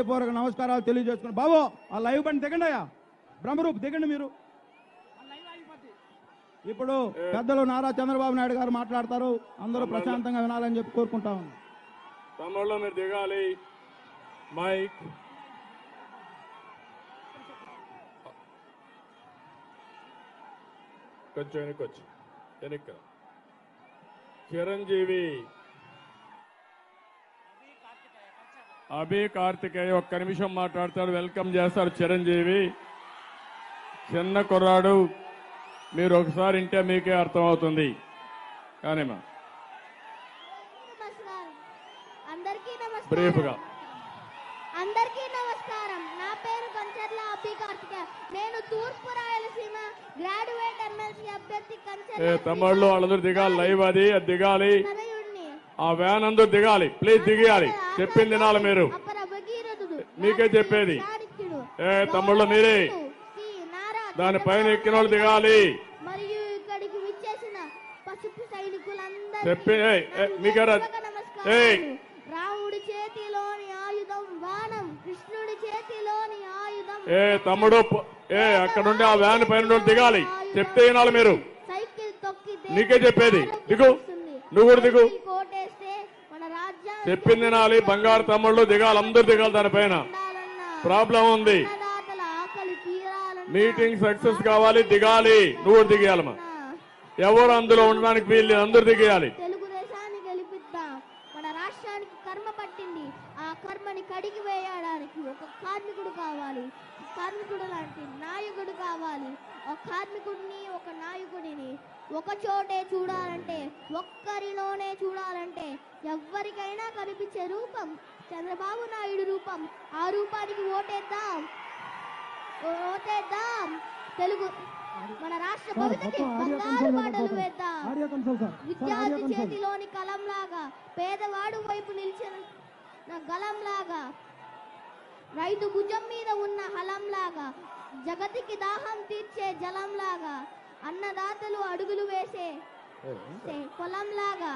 హృదయపూర్వక నమస్కారాలు తెలియజేసుకుని బాబు ఆ లైవ్ బండి దిగండి అయ్యా బ్రహ్మరూప్ దిగండి మీరు ఇప్పుడు పెద్దలు నారా చంద్రబాబు నాయుడు గారు మాట్లాడతారు అందరూ ప్రశాంతంగా వినాలని చెప్పి కోరుకుంటా ఉన్నాం తమ్ముళ్ళు మీరు దిగాలి మైక్ కొంచెం వెనక్కి వచ్చి వెనక్కి రా. చిరంజీవి అభి కార్తికేయ ఒక్క నిమిషం మాట్లాడతాడు వెల్కమ్ చేస్తారు చిరంజీవి చిన్న కుర్రాడు మీరు ఒకసారి ఇంటే మీకే అర్థమవుతుంది కానీమా నమస్కారం అందరికీ నమస్కారం బ్రీఫ్గా అందరికీ నమస్కారం నా పేరు కంచర్ల అబ్బి కార్తికేయ నేను తూర్పు రాయలసీమ గ్రాడ్యుయేట్ ఎమ్మెల్సీ అభ్యర్థి ఏ కంచర్ల తమ్ముళ్ళు వాళ్ళందరూ దిగాలి లైవ్ అది అది దిగాలి నరయుణ్ణి ఆ వ్యాన్ అందరూ దిగాలి ప్లీజ్ దిగాలి చెప్పింది వినాలి మీరు అపర భగీరథుడు మీకే చెప్పేది. చాణక్యుడు, ఏ తమ్ముళ్ళు మీరే. శ్రీ నారా దానిపైన చంద్రబాబు ఎక్కిన వాళ్ళు దిగాలి మరియు ఇక్కడికి విచ్చేసిన పసుపు సైనికులందరికీ చెప్పి ఏయ్, ఏ, నా మీకెరా? హృదయపూర్వక ఏయ్. నమస్కారాలు. రాముడి చేతిలోని ఆయుధం బాణం కృష్ణుడి చేతిలోని ఆయుధం ఏ తమ్ముడు ప- ఏ అక్కడ ఉండి ఆ వ్యాన్ పైన ఉండి దిగాలి చెప్తే వినాలి మీరు సైకిల్ తొక్కి నీకే చెప్పేది. ఆరోగ్యం దిగు. వస్తుంది. నువ్వు కూడా దిగు. సైకిల్ కోటేస్తే మన రాజ్యానికి చెప్పింది వినాలి బంగారు తమ్ముళ్ళు దిగాలి అందరూ దిగాలి దానిపైన ఉండాలన్నా, ప్రాబ్లం ఉంది అన్నదాతల ఆకలి తీరాలన్నా, మీటింగ్ సక్సెస్ కావాలి దిగాలి నువ్వు దిగాలమ్మా ఎవరు అందులో ఉండడానికి వీళ్ళు అందరూ దిగేయాలి తెలుగుదేశాన్ని గెలిపిద్దాం మన రాష్ట్రానికి కర్మ పట్టింది ఆ కర్మని కడిగి వేయడానికి ఒక కార్మికుడు కావాలి కార్మికుడు లాంటి నాయకుడు కావాలి ఒక కార్మికుడిని ఒక నాయకుడిని ఒక చోటే చూడాలంటే ఒక్కరిలోనే చూడాలంటే ఎవ్వరికైనా కనిపించే రూపం చంద్రబాబు నాయుడు రూపం ఆ రూపానికి ఓటేద్దాం ఓటేద్దాం తెలుగు మన రాష్ట్ర భవితకి బంగారు బాటలు వేద్దాం విద్యార్థి చేతిలోని కలంలాగా పేదవాడు వైపు నిలిచిన గలంలాగా రైతు భుజం మీద ఉన్న హలంలాగా జగతికి దాహం తీర్చే జలంలాగా అన్నదాతలు అడుగులు వేసే సే- పొలంలాగా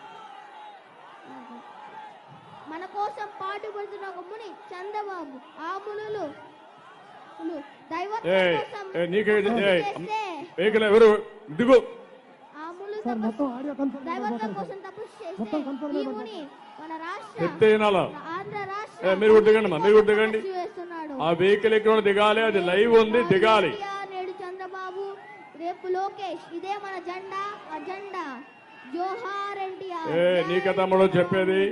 మన కోసం పాటుపడుతున్న ఒక ముని చంద్రబాబు ఆ మునులు లు దైవత్వం ఏ కోసం ఏ, నీకే ఏ తపస్సు చేస్తే వెహికల్ ఎవరు దిగు ఆ మునులు తపస్సు దైవత్వం కోసం తపస్సు చేస్తే ఈ ముని మన రాష్ట్ర చెప్తే వినాలా ఆంధ్ర ఏ, రాష్ట్ర మీరు కూడా దిగండి అమ్మా, మీరు కూడా దిగండి. తపస్సు చేస్తున్నాడు ఆ వెహికల్ ఎక్కడ దిగాలి అది లైవ్ ఉంది దిగాలి కేసీఆర్, నేడు చంద్రబాబు రేపు లోకేష్ ఇదే మన జెండా అజెండా జోహార్ ఎన్టీఆర్ ఏ నీకే తమ్ముడు చెప్పేది